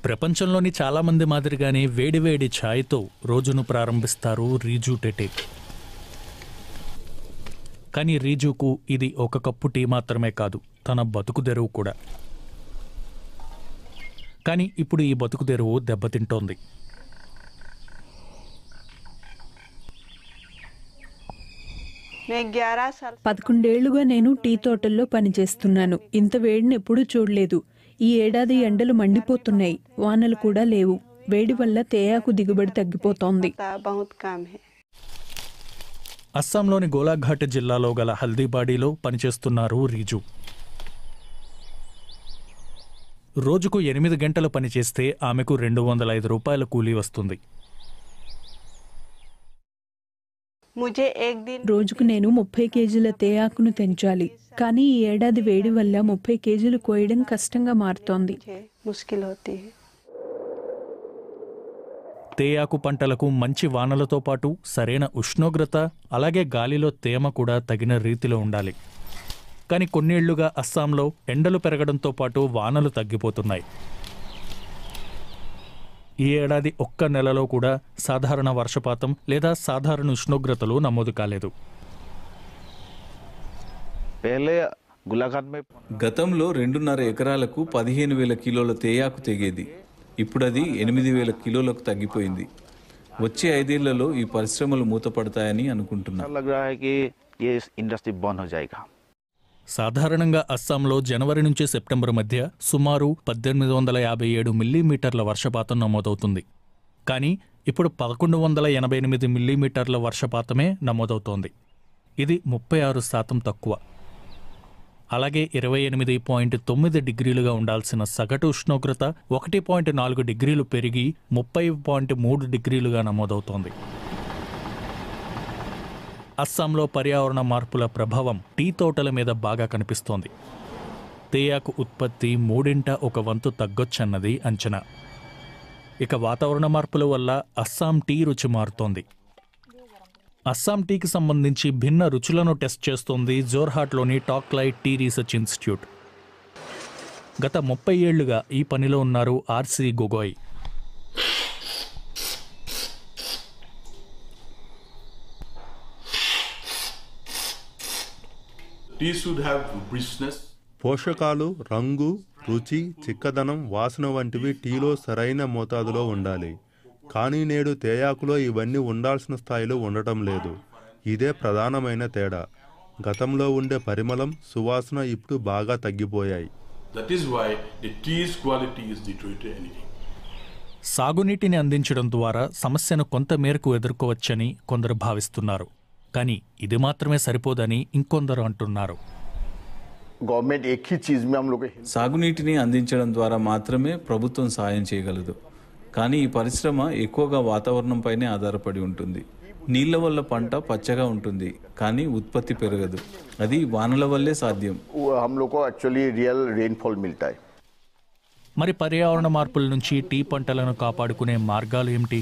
ప్రపంచంలోని చాలామంది మాదిరిగానే వేడివేడి ఛాయ్తో రోజును ప్రారంభిస్తారు రీజు టెటేక్ కానీ రీజుకు ఇది ఒక కప్పు టీ మాత్రమే కాదు తన బతుకు తెరువు కూడా కానీ ఇప్పుడు ఈ బతుకు తెరువు దెబ్బతింటోంది मैं ग्यारह साल పదకొండేళ్లుగా నేను టీ తోటల్లో పనిచేస్తున్నాను ఇంత వేడిని ఎప్పుడూ చూడలేదు ఈ ఏడాది ఎండలు మండిపోతున్నాయి వానలు కూడా లేవు వేడి వల్ల తేయాకు దిగుబడి తగ్గిపోతోంది था बहुत कम है అస్సాంలోని గోలాఘాట్ జిల్లాలో గల హల్దీబాడీలో పనిచేస్తున్నారు రీజు రోజుకు ఎనిమిది గంటలు పనిచేస్తే ఆమెకు రెండు వందల ఐదు రూపాయల కూలీ వస్తుంది मुझे एक दिन రోజుకు నేను ముప్పై కేజీల తేయాకును తెంచాలి కానీ ఈ ఏడాది వేడి వల్ల ముప్పై కేజీలు కోయడం కష్టంగా మారుతోంది मुझे मुश्किल होती है తేయాకు పంటలకు మంచి వానలతో పాటు సరైన ఉష్ణోగ్రత అలాగే గాలిలో తేమ కూడా తగిన రీతిలో ఉండాలి కానీ కొన్నేళ్లుగా అస్సాంలో ఎండలు పెరగడంతో పాటు వానలు తగ్గిపోతున్నాయి ఈ ఏడాది ఒక్క నెలలో కూడా సాధారణ వర్షపాతం లేదా సాధారణ ఉష్ణోగ్రతలు నమోదు కాలేదు पहले गुलाघाट में గతంలో రెండున్నర ఎకరాలకు పదిహేను వేల కిలోల తేయాకు తెగేది ఇప్పుడు అది ఎనిమిది వేల కిలోలకు తగ్గిపోయింది వచ్చే ఐదేళ్లలో ఈ పరిశ్రమలు మూతపడతాయని అనుకుంటున్నా लग रहा है कि ये इंडस्ट्री बंद हो जाएगा సాధారణంగా అస్సాంలో జనవరి నుంచి సెప్టెంబర్ మధ్య సుమారు పద్దెనిమిది వందల యాభై ఏడు మిల్లీమీటర్ల వర్షపాతం నమోదవుతుంది కానీ ఇప్పుడు పదకొండు వందల ఎనభై ఎనిమిది మిల్లీమీటర్ల వర్షపాతమే నమోదవుతోంది ఇది ముప్పై ఆరు శాతం తక్కువ అలాగే ఇరవై ఎనిమిది పాయింట్ తొమ్మిది డిగ్రీలుగా ఉండాల్సిన సగటు ఉష్ణోగ్రత ఒకటి పాయింట్ నాలుగు డిగ్రీలు పెరిగి ముప్పై పాయింట్ మూడు డిగ్రీలుగా నమోదవుతోంది అస్సాంలో పర్యావరణ మార్పుల ప్రభావం టీ తోటల మీద బాగా కనిపిస్తోంది తేయాకు ఉత్పత్తి మూడింట ఒక వంతు తగ్గొచ్చన్నది అంచనా ఇక వాతావరణ మార్పుల వల్ల అస్సాం టీ రుచి మారుతోంది అస్సాం టీకి సంబంధించి భిన్న రుచులను టెస్ట్ చేస్తోంది జోర్హాట్లోని టాక్లైట్ టీ రీసెర్చ్ ఇన్స్టిట్యూట్ గత ముప్పై ఏళ్లుగా ఈ పనిలో ఉన్నారు R C Gogoi Tea should have richness, పోషకాలు రంగు రుచి చిక్కదనం వాసన వంటివి టీలో సరైన మోతాదులో ఉండాలి కానీ నేడు తేయాకులో ఇవన్నీ ఉండాల్సిన స్థాయిలో ఉండటం లేదు ఇదే ప్రధానమైన తేడా గతంలో ఉండే పరిమళం సువాసన ఇప్పుడు బాగా తగ్గిపోయాయి that is why the tea's quality is deteriorating. సాగునీటిని అందించడం ద్వారా సమస్యను కొంత మేరకు ఎదుర్కోవచ్చని కొందరు భావిస్తున్నారు కానీ ఇది మాత్రమే సరిపోదని ఇంకొందరు అంటున్నారు गवर्नमेंट एक ही चीज में हम लोग को సాగునీటిని అందించడం ద్వారా మాత్రమే ప్రభుత్వం సాయం చేయగలదు కానీ ఈ పరిశ్రమ ఎక్కువగా వాతావరణంపైనే ఆధారపడి ఉంటుంది నీళ్ల వల్ల పంట పచ్చగా ఉంటుంది కానీ ఉత్పత్తి పెరగదు అది వానల వల్లే సాధ్యం वो हम लोग को एक्चुअली रियल रेनफॉल मिलता है మరి పర్యావరణ మార్పుల నుంచి టీ పంటలను కాపాడుకునే మార్గాలు ఏమిటి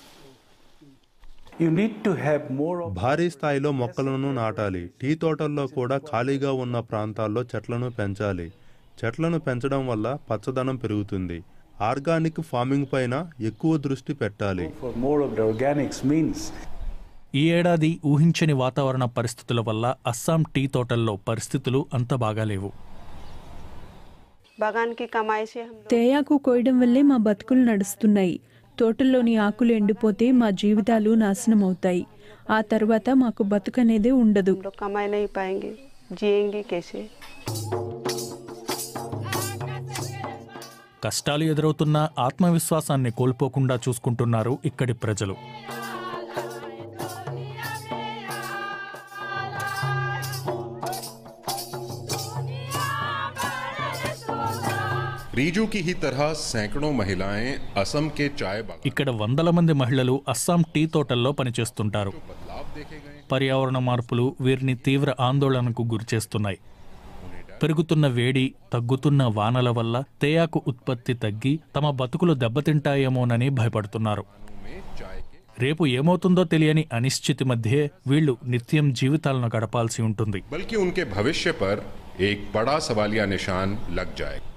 You need to have more of భారీ స్థాయిలో మొక్కలను నాటాలి టీ తోటల్లో కూడా ఖాళీగా ఉన్న ప్రాంతాల్లో చెట్లను పెంచాలి చెట్లను పెంచడం వల్ల పచ్చదనం పెరుగుతుంది ఆర్గానిక్ ఫార్మింగ్ పైన ఎక్కువ దృష్టి పెట్టాలి for more of the organics means ఈ ఏడాది ఊహించని వాతావరణ పరిస్థితుల వల్ల అస్సాం టీ తోటల్లో పరిస్థితులు అంత బాగాలేవు बागान की कमाई से हम తేయాకు కోయడం వల్లే మా బతుకులు నడుస్తున్నాయి తోటల్లోని ఆకులు ఎండిపోతే మా జీవితాలు నాశనం అవుతాయి ఆ తర్వాత మాకు బతుకనేదే ఉండదు लोग कमाई नहीं पाएंगे जिएंगे कैसे కష్టాలు ఎదురవుతున్నా ఆత్మవిశ్వాసాన్ని కోల్పోకుండా చూసుకుంటున్నారు ఇక్కడి ప్రజలు रीजू की ही तरह सैकड़ों महिलाएं असम के चाय बागान ఇక్కడ వందల మంది మహిళలు అస్సాం టీ తోటల్లో పనిచేస్తుంటారు పర్యావరణ మార్పులు వీరిని తీవ్ర ఆందోళనకు గురిచేస్తున్నాయి పెరుగుతున్న వేడి తగ్గుతున్న వానల వల్ల తేయాకు ఉత్పత్తి తగ్గి తమ బతుకులు దెబ్బతింటాయేమోనని భయపడుతున్నారు రేపు ఏమవుతుందో తెలియని అనిశ్చితి మధ్యే వీళ్ళు నిత్యం జీవితాలను గడపాల్సి ఉంటుంది बल्कि उनके भविष्य पर एक बड़ा सवालिया निशान लग जाएगा